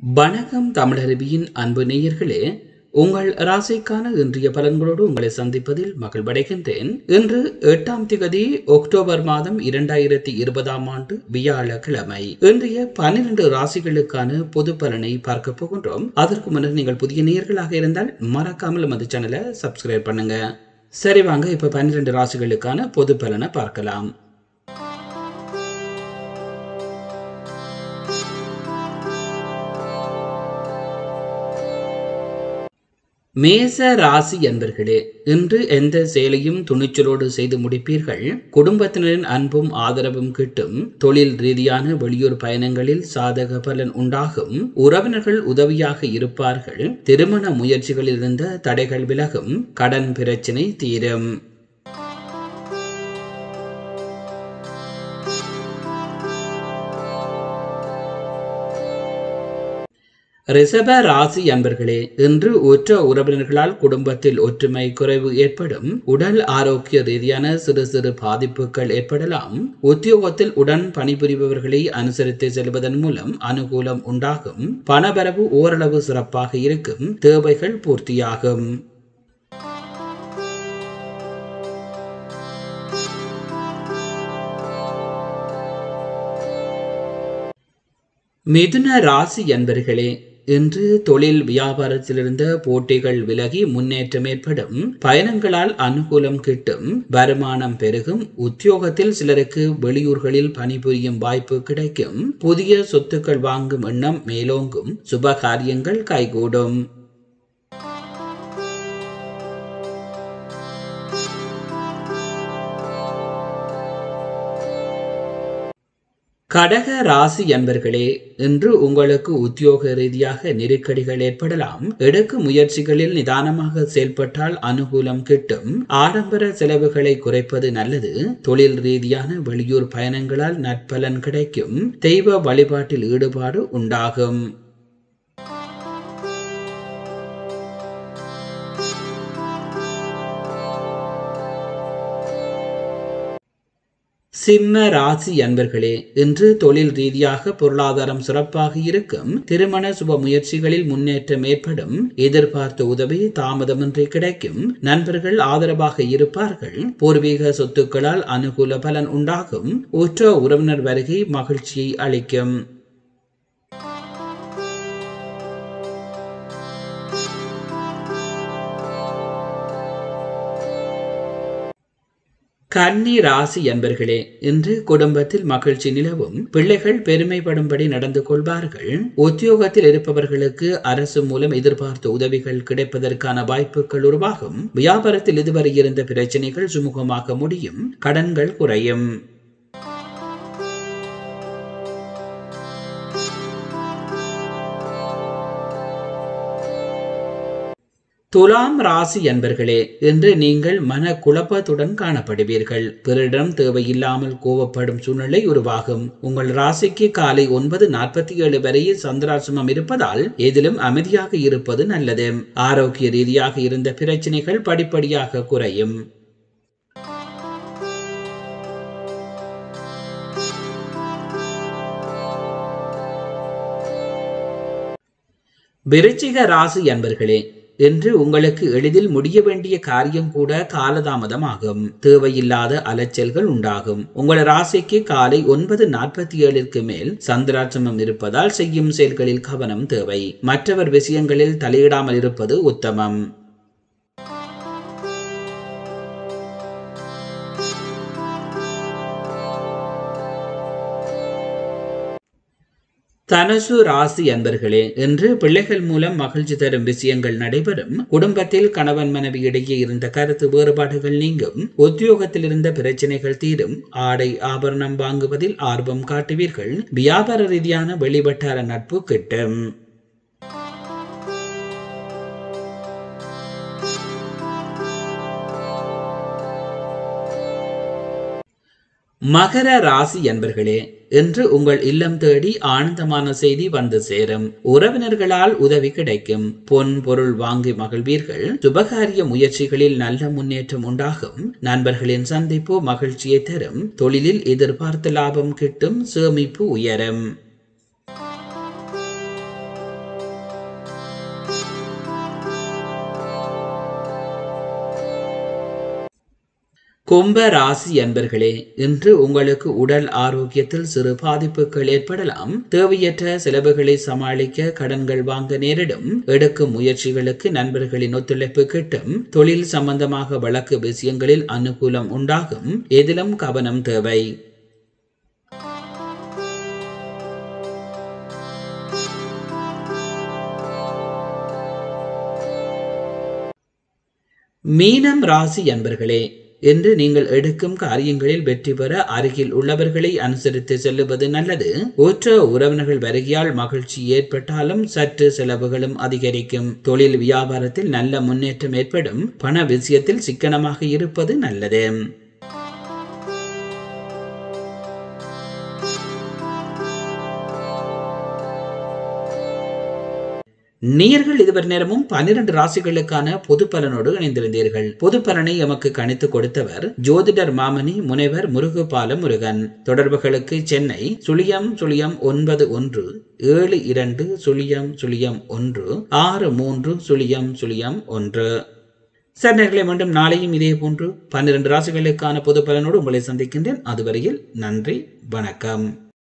வணக்கம் தமிழருவியின் அன்பு நேயர்களே உங்கள் ராசிக்கான இன்றைய பலன்களோடு உங்களை சந்திப்பதில் மகிழ்வடைகின்றேன் இன்று எட்டாம் திகதி அக்டோபர் மாதம் இரண்டாயிரத்தி இருபதாம் ஆண்டு வியாழக்கிழமை இன்றைய பன்னிரண்டு ராசிகளுக்கான பொது பலனை பார்க்க போகின்றோம் அதற்கு முன்னர் நீங்கள் புதிய நேயர்களாக இருந்தால் மறக்காமல் நமது சேனலை சப்ஸ்கிரைப் பண்ணுங்க சரி வாங்க இப்ப பன்னிரண்டு ராசிகளுக்கான பொது பலனை பார்க்கலாம் மேச ராசி என்பர்களே இன்று எந்த செயலையும் துணிச்சலோடு செய்து முடிப்பீர்கள் குடும்பத்தினரின் அன்பும் ஆதரவும் கிட்டும் தொழில் ரீதியான வெளியூர் பயணங்களில் சாதக பலன் உண்டாகும் உறவினர்கள் உதவியாக இருப்பார்கள் திருமண முயற்சிகளில் இருந்த தடைகள் விலகும் கடன் பிரச்சினை தீரும் ரிஷப ராசி அன்பர்களே இன்று உற்ற உறவினர்களால் குடும்பத்தில் ஒற்றுமை குறைவு ஏற்படும் உடல் ஆரோக்கிய ரீதியான சிறு சிறு பாதிப்புகள் ஏற்படலாம் உத்தியோகத்தில் உடன் பணிபுரிபவர்களை அனுசரித்து செல்வதன் மூலம் அனுகூலம் உண்டாகும் பணபரவு ஓரளவு சிறப்பாக இருக்கும் தேவைகள் பூர்த்தியாகும் மிதுன ராசி என்பர்களே இன்று தொழில் வியாபாரத்திலிருந்த போட்டிகள் விலகி முன்னேற்றம் ஏற்படும் பயணங்களால் அனுகூலம் கிட்டும் வருமானம் பெருகும் உத்தியோகத்தில் சிலருக்கு வெளியூர்களில் பணிபுரியும் வாய்ப்பு கிடைக்கும் புதிய சொத்துக்கள் வாங்கும் எண்ணம் மேலோங்கும் சுப காரியங்கள் கைகூடும் கடக ராசி என்பர்களே இன்று உங்களுக்கு உத்தியோக ரீதியாக நெருக்கடிகள் ஏற்படலாம் எடுக்கும் முயற்சிகளில் நிதானமாக செயல்பட்டால் அனுகூலம் கிட்டும் ஆடம்பர செலவுகளை குறைப்பது நல்லது தொழில் ரீதியான வெளியூர் பயணங்களால் நற்பலன் கிடைக்கும் தெய்வ வழிபாட்டில் ஈடுபாடு உண்டாகும் சிம்ம ராசி அன்பர்களே இன்று தொழில் ரீதியாக பொருளாதாரம் சிறப்பாக இருக்கும் திருமண சுப முயற்சிகளில் முன்னேற்றம் ஏற்படும் எதிர்பார்த்த உதவி தாமதமின்றி கிடைக்கும் நண்பர்கள் ஆதரவாக இருப்பார்கள் பூர்வீக சொத்துக்களால் அனுகூல பலன் உண்டாகும் உற்ற உறவினர் வருகை மகிழ்ச்சியை அளிக்கும் கன்னி ராசி என்பர்களே இன்று குடும்பத்தில் மகிழ்ச்சி நிலவும் பிள்ளைகள் பெருமைப்படும்படி நடந்து கொள்வார்கள் உத்தியோகத்தில் இருப்பவர்களுக்கு அரசு மூலம் எதிர்பார்த்த உதவிகள் கிடைப்பதற்கான வாய்ப்புகள் உருவாகும் வியாபாரத்தில் இதுவரை இருந்த பிரச்சனைகள் சுமூகமாக முடியும் கடன்கள் குறையும் துலாம் ராசி என்பர்களே என்று நீங்கள் மன குழப்பத்துடன் காணப்படுவீர்கள் பிறரிடம் தேவையில்லாமல் கோவப்படும் சூழ்நிலை உருவாகும் உங்கள் ராசிக்கு காலை ஒன்பது நாற்பத்தி ஏழு வரையில் சந்திராசிரமம் இருப்பதால் எதிலும் அமைதியாக இருப்பது நல்லது ஆரோக்கிய ரீதியாக இருந்த பிரச்சனைகள் படிப்படியாக குறையும் விருச்சிக ராசி என்பர்களே என்று உங்களுக்கு எளிதில் முடிய வேண்டிய காரியம் கூட காலதாமதமாகும் தேவையில்லாத அலைச்சல்கள் உண்டாகும் உங்கள் ராசிக்கு காலை ஒன்பது நாற்பத்தி ஏழிற்கு மேல் சந்திராட்சமம் இருப்பதால் செய்யும் செயல்களில் கவனம் தேவை மற்றவர் விஷயங்களில் தலையிடாமல் இருப்பது உத்தமம் தனுசு ராசி அன்பர்களே என்று பிள்ளைகள் மூலம் மகிழ்ச்சி தரும் விஷயங்கள் நடைபெறும் குடும்பத்தில் கணவன் மனைவி இடையே இருந்த கருத்து வேறுபாடுகள் நீங்கும் உத்தியோகத்தில் இருந்த பிரச்சனைகள் தீரும் ஆடை ஆபரணம் வாங்குவதில் ஆர்வம் காட்டுவீர்கள் வியாபார ரீதியான வெளிவட்டார நட்பு கிட்டும் மகர ராசி என்பர்களே என்று உங்கள் இல்லம் தேடி ஆனந்தமான செய்தி வந்து சேரும் உறவினர்களால் உதவி கிடைக்கும் பொன் பொருள் வாங்கி மகிழ்வீர்கள் சுபகாரிய முயற்சிகளில் நல்ல முன்னேற்றம் உண்டாகும் நண்பர்களின் சந்திப்பு மகிழ்ச்சியை தரும் தொழிலில் எதிர்பார்த்த லாபம் கிட்டும் சேமிப்பு உயரும் கும்ப ராசி அன்பர்களே இன்று உங்களுக்கு உடல் ஆரோக்கியத்தில் சிறு பாதிப்புகள் ஏற்படலாம் தேவையற்ற செலவுகளை சமாளிக்க கடன்கள் வாங்க நேரிடும் எடுக்கும் முயற்சிகளுக்கு நண்பர்களின் ஒத்துழைப்பு கிட்டும் தொழில் சம்பந்தமாக வழக்கு விஷயங்களில் அனுகூலம் உண்டாகும் எதிலும் கவனம் தேவை மீனம் ராசி அன்பர்களே என்று நீங்கள் எடுக்கும் காரியங்களில் வெற்றி பெற அருகில் உள்ளவர்களை அனுசரித்து செல்லுவது நல்லது ஊற்ற உறவினர்கள் வருகையால் மகிழ்ச்சி ஏற்பட்டாலும் சற்று செலவுகளும் அதிகரிக்கும் தொழில் வியாபாரத்தில் நல்ல முன்னேற்றம் ஏற்படும் பண விஷயத்தில் சிக்கனமாக இருப்பது நல்லது நேர்கள் இதுவரை நேரமும் பன்னிரண்டு ராசிகளுக்கான பொது பலனோடு இணைந்திருந்தீர்கள் பொது பலனை எமக்கு கணித்து கொடுத்தவர் ஜோதிடர் மாமணி முனைவர் முருகுபால முருகன் தொடர்புகளுக்கு சென்னை சுழியம் சுழியம் ஒன்பது ஒன்று ஏழு இரண்டு சுழியம் சுழியம் ஒன்று ஆறு மூன்று சுழியம் சுழியம் ஒன்று சார் நேர்களை மீண்டும் நாளையும் இதே போன்று பன்னிரண்டு ராசிகளுக்கான பொது பலனோடு உங்களை சந்திக்கின்றேன் அதுவரையில் நன்றி வணக்கம்